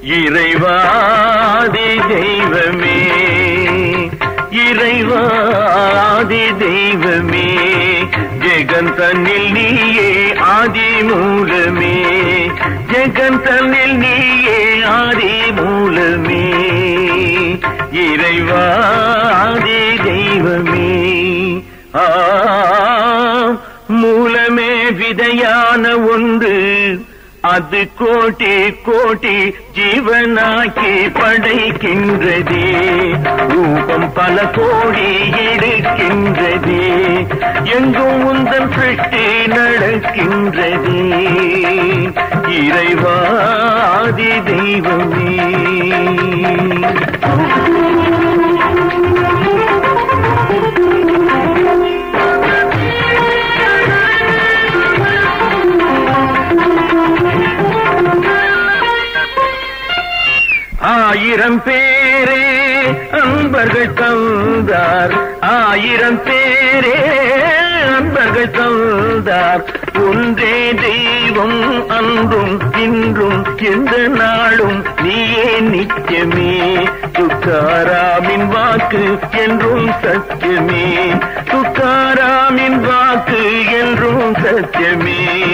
இறைவாதி தெய்வமே இறைவாதி தெய்வமே ஜெகன் தன்னில் நீயே ஆதி மூலமே ஜெகன் தன்னில் நீயே ஆதி மூலமே இறைவாதி தெய்வமே ஆ மூலமே விதையான ஒன்று அது கோட்டி கோட்டி ஜீவனாக்கி படைக்கின்றதே ரூபம் பல கோடி எடுக்கின்றதே எங்கும் உந்தன் சிருஷ்டி நடக்கின்றதே இறைவாதி தெய்வமே ஆயிரம் பேரே அன்பர்கள் தந்தார் ஆயிரம் பேரே அன்பர்கள் தந்தார் ஒன்றே தெய்வம் அன்றும் இன்றும் எந்த நாளும் நீயே நிச்சயமே துக்காராமின் வாக்கு என்றும் சத்தியமே துக்காராமின் வாக்கு என்றும் சத்தியமே